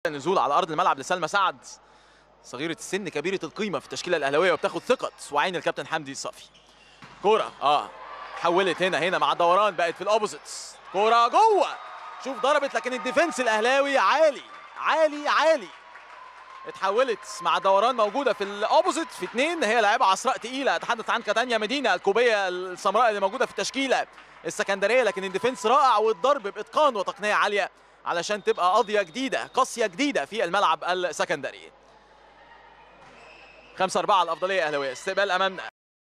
النزول على ارض الملعب لسلمى سعد صغيره السن كبيره القيمه في التشكيله الاهلاويه وبتاخد ثقه وعين الكابتن حمدي الصافي كوره اه حولت هنا هنا مع الدوران بقت في الاوبوزيتس كوره جوه شوف ضربت لكن الديفنس الاهلاوي عالي عالي عالي اتحولت مع دوران موجوده في الاوبوزيت في اثنين هي لاعبه عصراء تقيله اتحدث عن كاتانيا مدينه الكوبيه السمراء اللي موجوده في التشكيله السكندريه لكن الديفنس رائع والضرب باتقان وتقنيه عاليه علشان تبقى قضيه جديده قاسيه جديده في الملعب السكندري 5 4 الافضليه اهلاويه استقبال امامنا